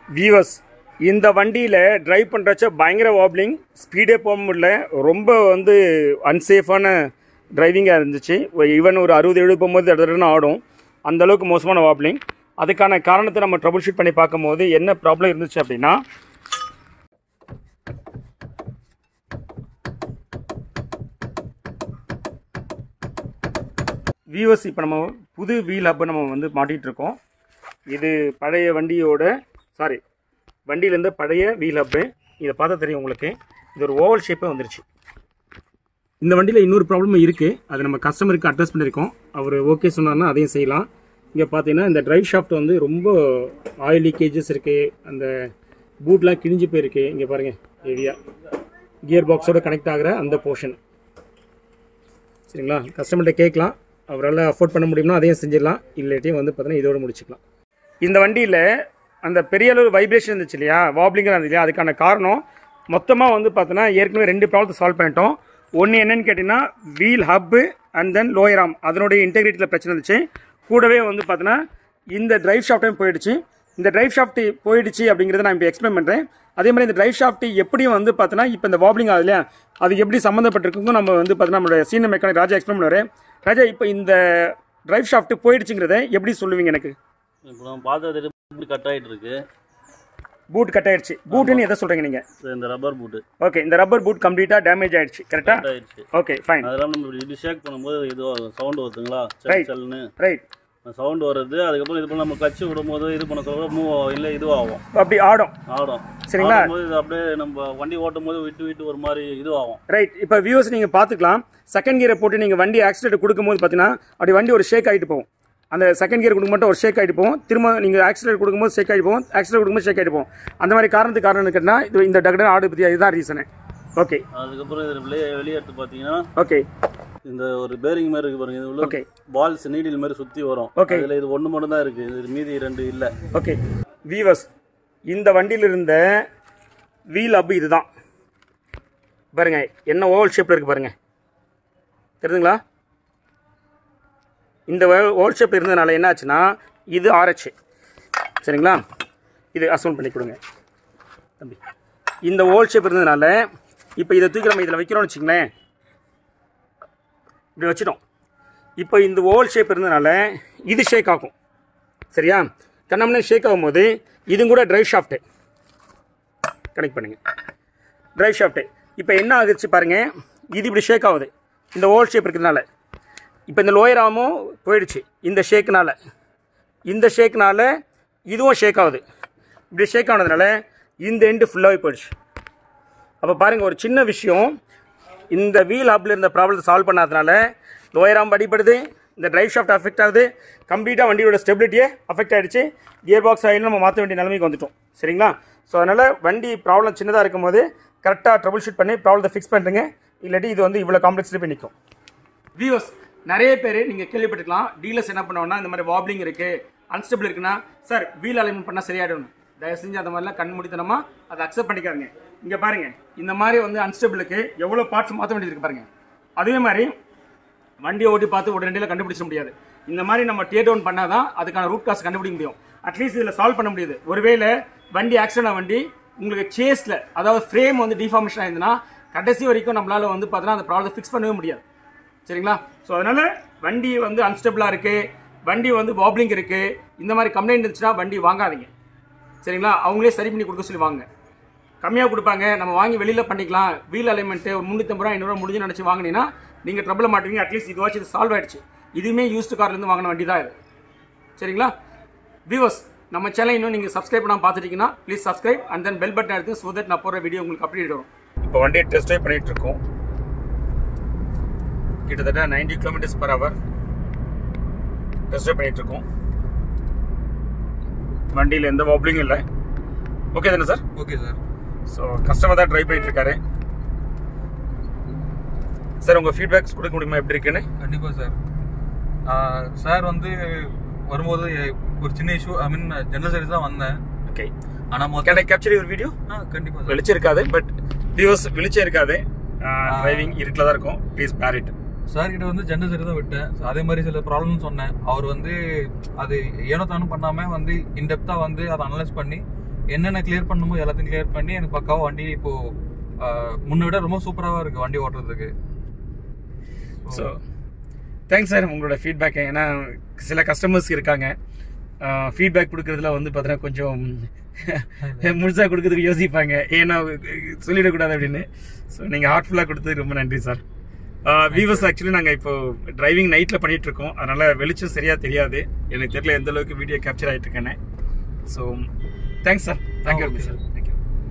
Viewers இந்த வண்டியில் drive பண்ணுறச்ச பயங்கர வாப்லிங் ஸ்பீடே போக முடியல ரொம்ப வந்து அன்சேஃபான டிரைவிங்காக இருந்துச்சு ஈவன் ஒரு அறுபது எழுபது போகும்போது இடத்துல ஆடும் அந்த அளவுக்கு மோசமான வாப்லிங் அதுக்கான காரணத்தை நம்ம ட்ரபிள் ஷூட் பண்ணி பார்க்கும்போது என்ன ப்ராப்ளம் இருந்துச்சு அப்படின்னா வியூவர்ஸ் இப்போ நம்ம புது வீல் ஹப்பை நம்ம வந்து மாட்டிகிட்டு இருக்கோம் இது பழைய வண்டியோட சாரி வண்டியிலேருந்து பழைய வீல் ஹப்பு இதை பார்த்தா தெரியும் உங்களுக்கு இது ஒரு ஓவல் ஷேப்பே வந்துருச்சு இந்த வண்டியில் இன்னொரு ப்ராப்ளமும் இருக்குது அது நம்ம கஸ்டமருக்கு அட்ரஸ் பண்ணியிருக்கோம் அவர் ஓகே சொன்னார்னா அதையும் செய்யலாம் இங்கே பார்த்தீங்கன்னா இந்த டிரைவ் ஷாஃப்ட் வந்து ரொம்ப ஆயில் லீக்கேஜஸ் இருக்குது அந்த பூட்லாம் கிழிஞ்சு போயிருக்கு இங்கே பாருங்கள் ஹெவியா கியர் பாக்ஸோட கனெக்ட் ஆகிற அந்த போர்ஷன் சரிங்களா கஸ்டமர்கிட்ட கேட்கலாம் அவரால் அஃபோர்ட் பண்ண முடியும்னா அதையும் செஞ்சிடலாம் இல்லாட்டியும் வந்து பார்த்தீங்கன்னா இதோட முடிச்சுக்கலாம் இந்த வண்டியில் அந்த பெரிய அளவு வைப்ரேஷன் இருந்துச்சு இல்லையா வாப்ளிங்காக இருந்துச்சு இல்லையா அதுக்கான காரணம் மொத்தமாக வந்து பார்த்தோன்னா ஏற்கனவே ரெண்டு ப்ராப்ளத்தை சால்வ் பண்ணிட்டோம் ஒன்று என்னன்னு கேட்டிங்கன்னா wheel hub and then lower arm அதனுடைய இன்டெகிரிட்டியில் பிரச்சனை இருந்துச்சு கூடவே வந்து பார்த்தோன்னா இந்த டிரைவ் ஷாஃப்ட்டும் போயிடுச்சு இந்த டிரைவ் ஷாஃப்ட் போயிடுச்சு அப்படிங்கிறத நான் இப்போ எக்ஸ்பிளைன் பண்ணுறேன் அதே மாதிரி இந்த டிரைவ் ஷாஃப்ட் எப்படியும் வந்து பார்த்தோன்னா இப்போ இந்த வாப்ளிங் ஆகுது இல்லையா அது எப்படி சம்மந்தப்பட்டிருக்கும் நம்ம வந்து பார்த்தோன்னா நம்மளோட சீனியர் மெக்கானிக் ராஜா எக்ஸ்பிளைன் பண்ணுவார் ராஜா இப்போ இந்த டிரைவ் ஷாஃப்ட் போயிடுச்சுங்கிறத எப்படி சொல்லுவீங்க எனக்கு இப்போ நம்ம பார்த்தது இப்படி கட் ஆகிட்டு இருக்கு பூட் கட் ஆயிடுச்சு பூட்டுன்னு எதை சொல்கிறீங்க நீங்கள் இது இந்த ரப்பர் பூட்டு ஓகே இந்த ரப்பர் பூட் கம்ப்ளீட்டாக டேமேஜ் ஆயிடுச்சு கரெக்டாக கட் ஆயிடுச்சு ஓகே ஃபைன் அதெல்லாம் நம்ம இப்படி இது ஷேக் பண்ணும்போது இது சவுண்ட் வருதுங்களா Right. செல் செல்னு ரைட் சவுண்ட் வருது அதுக்கப்புறம் இது பண்ண நம்ம கட்சி விடும்போது இது பண்ண சொல்ல மூவ் இல்லை இதுவாகும் அப்படி ஆடும் ஆடும் சரிங்களா? ஆடும்போது இது அப்படியே நம்ம வண்டி ஓட்டும் போது விட்டு விட்டு ஒரு மாதிரி இதுவாகும் ரைட் இப்போ வியூஸ் நீங்கள் பார்த்துக்கலாம் செகண்ட் கியரை போட்டு நீங்கள் வண்டி ஆக்சிடென்ட் கொடுக்கும்போது பார்த்தீங்கன்னா அப்படி வண்டி ஒரு ஷேக் ஆகிட்டு போகும் அந்த செகண்ட் கியர் கொடுக்க மட்டும் ஒரு ஷேக் ஆகிட்டு போகும் திரும்ப நீங்கள் ஆக்சிடென்ட் கொடுக்கும்போது ஷேக் ஆகிட்டு போகும் ஆக்சிடென்ட் கொடுக்கும்போது ஷேக் ஆகிட்டு போகும் அந்த மாதிரி காரணத்துக்கு காரணம் கேட்டால் இது இந்த டக்குனு ஆடு பற்றி இதுதான் ரீசனு ஓகே அதுக்கப்புறம் இது வெளியே வெளியே எடுத்து பார்த்தீங்கன்னா ஓகே இந்த ஒரு பேரிங் மாதிரி இருக்கு பாருங்க இது உள்ள ஓகே பால்ஸ் நீடில் மாதிரி சுற்றி வரும் Okay. இதில் இது ஒன்று மட்டும் தான் இருக்கு இது மீதி ரெண்டு இல்லை ஓகே வீவர்ஸ் இந்த வண்டியில் இருந்த வீல் அப்பு இதுதான் பாருங்க என்ன ஓவல் ஷேப்பில் இருக்கு பாருங்க தெரியுதுங்களா இந்த ஓவல் ஷேப் இருந்ததுனால என்ன ஆச்சுன்னா இது ஆர்ஹெச் சரிங்களா இது அசௌண்ட் பண்ணி கொடுங்க தம்பி இந்த ஓவல் ஷேப் இருந்ததுனால இப்போ இதை தூக்கி நம்ம இதில் வைக்கிறோம்னு வச்சுங்களேன் இப்படி வச்சிட்டோம் இப்போ இந்த ஓவல் ஷேப் இருந்ததுனால இது ஷேக் ஆகும் சரியா கண்ணாமண்ணே ஷேக் ஆகும்போது இதுவும் கூட டிரைவ் ஷாஃப்ட்டு கனெக்ட் பண்ணுங்க டிரைவ் ஷாஃப்ட்டு இப்போ என்ன ஆகுச்சு பாருங்க இது இப்படி ஷேக் ஆகுது இந்த ஓல் ஷேப் இருக்கிறதுனால இப்போ இந்த லோயர் ஆமும் போயிடுச்சு இந்த ஷேக்குனால இந்த ஷேக்குனால இதுவும் ஷேக் ஆகுது இப்படி ஷேக் ஆனதுனால இந்த எண்டு ஃபுல்லாகவே போயிடுச்சு அப்போ பாருங்கள் ஒரு சின்ன விஷயம் இந்த வீல் ஹப்பில் இருந்த ப்ராப்ளத்தை சால்வ் பண்ணாதனால லோயர் ஆம் அடிப்படுது இந்த டிரைவ் ஷாஃப்ட் அஃபெக்ட் ஆகுது கம்ப்ளீட்டாக வண்டியோட ஸ்டெபிலிட்டியே அஃபெக்ட் ஆகிடுச்சு கியர் பாக்ஸ் ஆயில் நம்ம மாற்ற வேண்டிய நிலைமைக்கு வந்துட்டோம் சரிங்களா ஸோ அதனால் வண்டி ப்ராப்ளம் சின்னதாக இருக்கும்போது கரெக்டாக ட்ரபிள் ஷூட் பண்ணி ப்ராப்ளத்தை ஃபிக்ஸ் பண்ணுறங்க இல்லாட்டி இது வந்து இவ்வளோ காம்ப்ளெக்ஸ்லேயே போய் நிற்கும் வியூஸ் நிறைய பேர் நீங்கள் கேள்விப்பட்டிருக்கலாம் டீலர்ஸ் என்ன பண்ணுவாங்கன்னா இந்த மாதிரி வாப்லிங் இருக்குது அன்ஸ்டபிள் இருக்குன்னா சார் வீல் அலைன்மெண்ட் பண்ணால் சரியாயிடும் தயவு செஞ்சு அந்த மாதிரிலாம் கண் முடித்தனமா அதை அக்செப்ட் பண்ணிக்காருங்க இங்கே பாருங்க இந்த மாதிரி வந்து அன்ஸ்டபிளுக்கு எவ்வளோ பார்ட்ஸ் மாற்ற வேண்டியது இருக்கு பாருங்க அதே மாதிரி வண்டியை ஓட்டி பார்த்து ஒரு ரெண்டில் கண்டுபிடிச்ச முடியாது இந்த மாதிரி நம்ம டேர் டவுன் பண்ணால் தான் அதுக்கான ரூட் காஸ் கண்டுபிடிக்க முடியும் அட்லீஸ்ட் இதில் சால்வ் பண்ண முடியுது ஒருவேளை வண்டி ஆக்சிடென்ட் ஆன வண்டி உங்களுக்கு சேஸில் அதாவது ஃப்ரேம் வந்து டிஃபார்மேஷன் ஆயிருந்ததுன்னா கடைசி வரைக்கும் நம்மளால வந்து பார்த்தீங்கன்னா அந்த ப்ராப்ளத்தை ஃபிக்ஸ் பண்ணவே முடியாது சரிங்களா ஸோ அதனால வண்டி வந்து அன்ஸ்டபிளாக இருக்கு வண்டி வந்து வாப்லிங் இருக்கு இந்த மாதிரி கம்ப்ளைண்ட் இருந்துச்சுன்னா வண்டி வாங்காதீங்க சரிங்களா அவங்களே சரி பண்ணி கொடுக்க சொல்லி வாங்க கம்மியாக கொடுப்பாங்க நம்ம வாங்கி வெளியில் பண்ணிக்கலாம் வீல் அலைன்மெண்ட்டு ஒரு முந்நூற்றம்பது ரூபா ஐநூறுரூவா முடிஞ்சு நினச்சி வாங்கினீங்கன்னா நீங்கள் ட்ரபிள் மாட்டுவீங்க அட்லீஸ்ட் இதுவாச்சும் இது சால்வ் ஆயிடுச்சு இதுவுமே யூஸ்டு கார்லேருந்து வாங்கின வண்டி தான் இது சரிங்களா வியூவர்ஸ் நம்ம சேனல் இன்னும் நீங்கள் சப்ஸ்கிரைப் பண்ணாமல் பார்த்துட்டீங்கன்னா please subscribe and then bell button எடுத்து ஸோ தட் நான் போடுற வீடியோ உங்களுக்கு அப்டேட் வரும் இப்போ வண்டியை டெஸ்ட் ட்ரைவ் பண்ணிட்டு இருக்கோம் கிட்டத்தட்ட 90 kilometres per hour test drive பண்ணிட்டு இருக்கோம் வண்டியில் எந்த வாப்ளிங்கும் இல்லை ஓகே தானே sir okay sir so customer தான் ட்ரைவ் பண்ணிட்டு இருக்காரு சார் உங்கள் ஃபீட்பேக்ஸ் கொடுக்க முடியுமா எப்படி இருக்குன்னு கண்டிப்பாக சார் சார் வந்து வரும்போது ஒரு சின்ன issue I mean general service தான் வந்தேன் ஓகே ஆனால் கேன் மொத்தம் ஐ கேப்சர் யுவர் வீடியோ ஆ கண்டிப்பாக சார் வெளிச்சம் இருக்காது பட் வியூஸ் வெளிச்சம் இருக்காது டிரைவிங் இருட்டில் தான் இருக்கும் ப்ளீஸ் பேர் இட் சார் கிட்ட வந்து ஜெண்டர் சரி தான் விட்டேன் So, அதே மாதிரி சில ப்ராப்ளம் சொன்னேன் அவர் வந்து அது ஏனோ தானும் பண்ணாம வந்து இன்டெப்தா வந்து அதை அனலைஸ் பண்ணி என்னென்ன கிளியர் பண்ணுமோ எல்லாத்தையும் கிளியர் பண்ணி எனக்கு பக்காவா வண்டி இப்போ ஆஹ், முன்ன விட ரொம்ப சூப்பராவா இருக்கு வண்டி ஓட்டுறதுக்கு ஸோ தேங்க்ஸ் சார் உங்களோட ஃபீட்பேக் ஏன்னா சில கஸ்டமர்ஸ் இருக்காங்க ஃபீட்பேக் கொடுக்கறதுல வந்து பார்த்தீங்கன்னா கொஞ்சம் முழுசாக கொடுக்கறதுக்கு யோசிப்பாங்க ஏன்னா சொல்லிடக்கூடாது அப்படின்னு ஸோ நீங்கள் ஹார்ட்ஃபுல்லாக கொடுத்ததுக்கு ரொம்ப நன்றி சார் வீவர்ஸ் ஆக்சுவலி நாங்கள் இப்போ டிரைவிங் நைட்டில் பண்ணிட்டு இருக்கோம் அதனால வெளிச்சம் சரியாக தெரியாது எனக்கு தெரியல எந்த அளவுக்கு வீடியோ கேப்சர் ஆகிட்டு இருக்கேன்னு so thanks sir thank you okay, sir